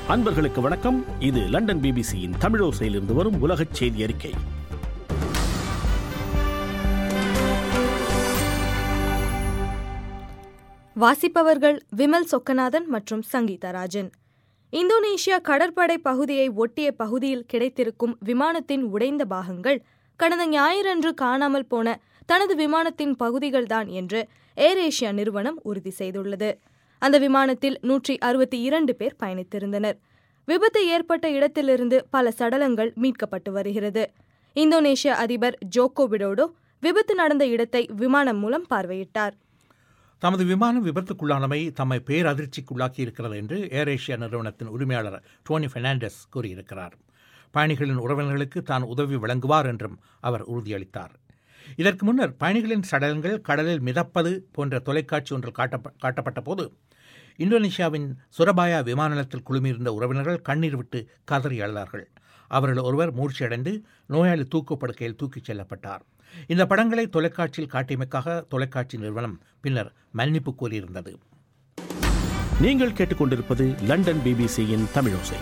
அன்பர்களுக்கு வணக்கம் இது லண்டன் பிபிசியின் தமிழோசையிலிருந்து வரும் உலகச் செய்தி அறிக்கை வாசிப்பவர்கள் விமல் சொக்கநாதன் மற்றும் சங்கீதா ராஜன் இந்தோனேஷியா கடற்படை பகுதியை ஒட்டிய பகுதியில் கிடைத்திருக்கும் விமானத்தின் உடைந்த பாகங்கள் கடந்த ஞாயிறன்று காணாமல் போன தனது விமானத்தின் பகுதிகள்தான் என்று ஏர் ஏஷியா நிறுவனம் உறுதி செய்துள்ளது அந்த விமானத்தில் நூற்றி அறுபத்தி இரண்டு பேர் பயணித்திருந்தனர் விபத்து ஏற்பட்ட இடத்திலிருந்து பல சடலங்கள் மீட்கப்பட்டு வருகிறது இந்தோனேஷிய அதிபர் ஜோகோ விடோடோ விபத்து நடந்த இடத்தை விமானம் மூலம் பார்வையிட்டார் தமது விமானம் விபத்துக்குள்ளானமை தம்மை பேரதிர்ச்சிக்குள்ளாக்கி இருக்கிறது என்று ஏர் ஏஷியா நிறுவனத்தின் உரிமையாளர் டோனி பெர்னாண்டஸ் கூறியிருக்கிறார் பயணிகளின் உறவினர்களுக்கு தான் உதவி வழங்குவார் என்றும் அவர் உறுதியளித்தார் இதற்கு முன்னர் பயணிகளின் சடலங்கள் கடலில் மிதப்பது போன்ற தொலைக்காட்சி ஒன்றில் காட்டப்ப காட்டப்பட்ட போது இந்தோனேஷியாவின் சுரபாயா விமான நிலையத்தில் குழுமியிருந்த உறவினர்கள் கண்ணீர் விட்டு கதறி அழுதார்கள் அவர்கள் ஒருவர் மூர்ச்சியடைந்து நோயாளி தூக்குப்படுக்கையில் தூக்கிச் செல்லப்பட்டார் இந்த படங்களை தொலைக்காட்சியில் காட்டியமைக்காக தொலைக்காட்சி நிறுவனம் பின்னர் மன்னிப்பு கோரியிருந்தது நீங்கள் கேட்டுக்கொண்டிருப்பது லண்டன் பிபிசியின் தமிழோசை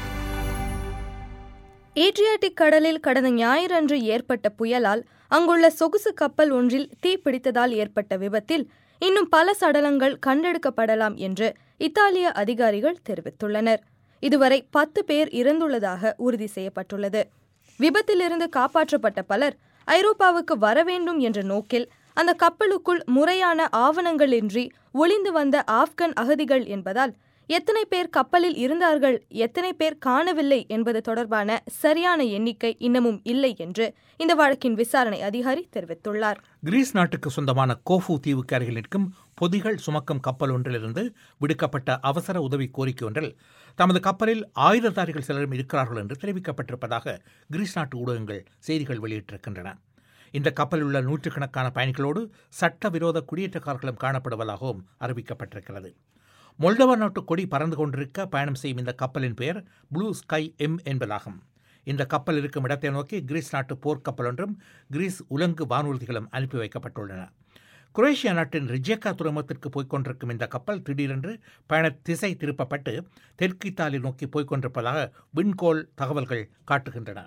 ஏட்ரியாட்டிக் கடலில் கடந்த ஞாயிறன்று ஏற்பட்ட புயலால் அங்குள்ள சொகுசு கப்பல் ஒன்றில் தீப்பிடித்ததால் ஏற்பட்ட விபத்தில் இன்னும் பல சடலங்கள் கண்டெடுக்கப்படலாம் என்று இத்தாலிய அதிகாரிகள் தெரிவித்துள்ளனர் இதுவரை பத்து பேர் இறந்துள்ளதாக உறுதி செய்யப்பட்டுள்ளது விபத்திலிருந்து காப்பாற்றப்பட்ட பலர் ஐரோப்பாவுக்கு வர வேண்டும் என்ற நோக்கில் அந்த கப்பலுக்குள் முறையான ஆவணங்களின்றி ஒளிந்து வந்த ஆப்கன் அகதிகள் என்பதால் எத்தனை பேர் கப்பலில் இருந்தார்கள் எத்தனை பேர் காணவில்லை என்பது தொடர்பான சரியான எண்ணிக்கை இன்னமும் இல்லை என்று இந்த வழக்கின் விசாரணை அதிகாரி தெரிவித்துள்ளார் கிரீஸ் நாட்டுக்கு சொந்தமான கோஃபு தீவுக்கு அருகில் நிற்கும் பொதிகள் சுமக்கும் கப்பல் ஒன்றிலிருந்து விடுக்கப்பட்ட அவசர உதவி கோரிக்கை ஒன்றில் தமது கப்பலில் ஆயுததாரிகள் சிலரும் இருக்கிறார்கள் என்று தெரிவிக்கப்பட்டிருப்பதாக கிரீஸ் நாட்டு ஊடகங்கள் செய்திகள் வெளியிட்டிருக்கின்றன இந்த கப்பலில் உள்ள நூற்றுக்கணக்கான பயணிகளோடு சட்டவிரோத குடியேற்றக்காரர்களும் காணப்படுவதாகவும் அறிவிக்கப்பட்டிருக்கிறது மொல்டவா நாட்டு கொடி பறந்து கொண்டிருக்க பயணம் செய்யும் இந்த கப்பலின் பெயர் ப்ளூ ஸ்கை எம் என்பதாகும் இந்த கப்பல் இருக்கும் இடத்தை நோக்கி கிரீஸ் நாட்டு போர்க்கப்பல் ஒன்றும் கிரீஸ் உலங்கு வானூர்திகளும் அனுப்பி வைக்கப்பட்டுள்ளன குரேஷியா நாட்டின் ரிஜேக்கா துறைமுகத்திற்கு போய்க் கொண்டிருக்கும் இந்த கப்பல் திடீரென்று பயண திசை திருப்பப்பட்டு தெற்கு இத்தாலி நோக்கி போய்க் கொண்டிருப்பதாக விண்கோள் தகவல்கள் காட்டுகின்றன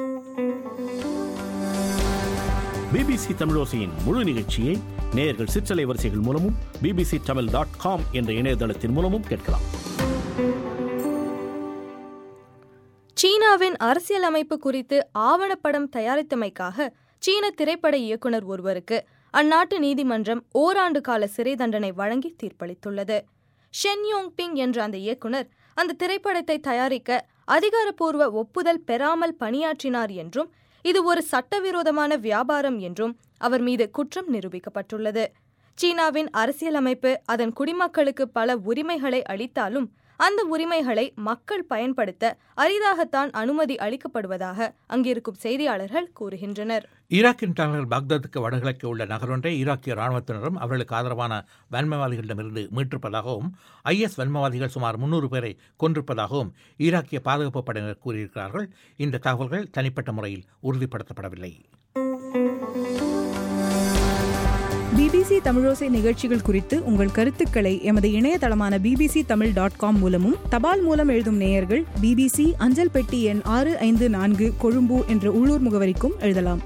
பிபிசி தமிழோசையின் முழு நிகழ்ச்சியை நேயர்கள் சிற்றலை வரிசைகள் மூலமும் பிபிசி தமிழ் டாட் காம் என்ற இணையதளத்தின் மூலமும் கேட்கலாம் சீனாவின் அரசியலமைப்பு குறித்து ஆவணப்படம் தயாரித்தமைக்காக சீன திரைப்பட இயக்குனர் ஒருவருக்கு அந்நாட்டு நீதிமன்றம் ஓராண்டு கால சிறை தண்டனை வழங்கி தீர்ப்பளித்துள்ளது ஷென் யோங் பிங் என்ற அந்த இயக்குனர் அந்த திரைப்படத்தை தயாரிக்க அதிகாரப்பூர்வ ஒப்புதல் பெறாமல் பணியாற்றினார் என்றும் இது ஒரு சட்டவிரோதமான வியாபாரம் என்றும் அவர் மீது குற்றம் நிரூபிக்கப்பட்டுள்ளது சீனாவின் அரசியலமைப்பு அதன் குடிமக்களுக்கு பல உரிமைகளை அளித்தாலும் அந்த உரிமைகளை மக்கள் பயன்படுத்த அரிதாகத்தான் அனுமதி அளிக்கப்படுவதாக அங்கிருக்கும் செய்தியாளர்கள் கூறுகின்றனர் ஈராக்கின் தலைநகர் பாக்தாத்துக்கு வடகிழக்கு உள்ள நகரொன்றை ஈராக்கிய ராணுவத்தினரும் அவர்களுக்கு ஆதரவான வன்மவாதிகளிடமிருந்து மீட்டிருப்பதாகவும் ஐஎஸ் வன்மவாதிகள் சுமார் முன்னூறு பேரை கொன்றிருப்பதாகவும் ஈராக்கிய பாதுகாப்பு படையினர் கூறியிருக்கிறார்கள் இந்த தகவல்கள் தனிப்பட்ட முறையில் உறுதிப்படுத்தப்படவில்லை பிபிசி தமிழோசை நிகழ்ச்சிகள் குறித்து உங்கள் கருத்துக்களை எமது இணையதளமான பிபிசி தமிழ் டாட் காம் மூலமும் தபால் மூலம் எழுதும் நேயர்கள் பிபிசி அஞ்சல் பெட்டி எண் ஆறு ஐந்து நான்கு கொழும்பு என்ற உள்ளூர் முகவரிக்கும் எழுதலாம்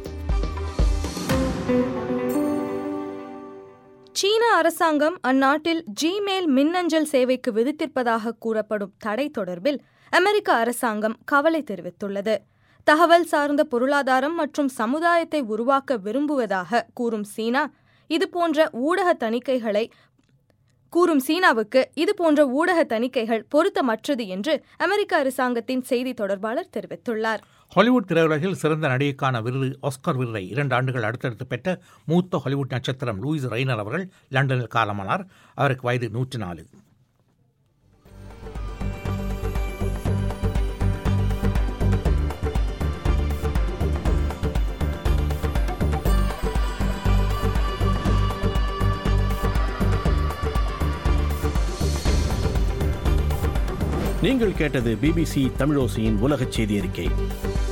சீன அரசாங்கம் அந்நாட்டில் ஜிமெயில் மின்னஞ்சல் சேவைக்கு விதித்திருப்பதாக கூறப்படும் தடை தொடர்பில் அமெரிக்க அரசாங்கம் கவலை தெரிவித்துள்ளது தகவல் சார்ந்த பொருளாதாரம் மற்றும் சமுதாயத்தை உருவாக்க விரும்புவதாக கூறும் சீனா இதுபோன்ற ஊடக தணிக்கைகளை கூறும் சீனாவுக்கு இதுபோன்ற ஊடக தணிக்கைகள் பொருத்தமற்றது என்று அமெரிக்க அரசாங்கத்தின் செய்தி தொடர்பாளர் தெரிவித்துள்ளார் ஹாலிவுட் திரையுலகில் சிறந்த நடிகைக்கான விருது ஆஸ்கர் விருதை இரண்டு ஆண்டுகள் அடுத்தடுத்து பெற்ற மூத்த ஹாலிவுட் நட்சத்திரம் லூயிஸ் ரெய்னர் அவர்கள் லண்டனில் காலமானார் அவருக்கு வயது நூற்றி நாலு நீங்கள் கேட்டது பிபிசி தமிழோசையின் உலகச் செய்தி அறிக்கை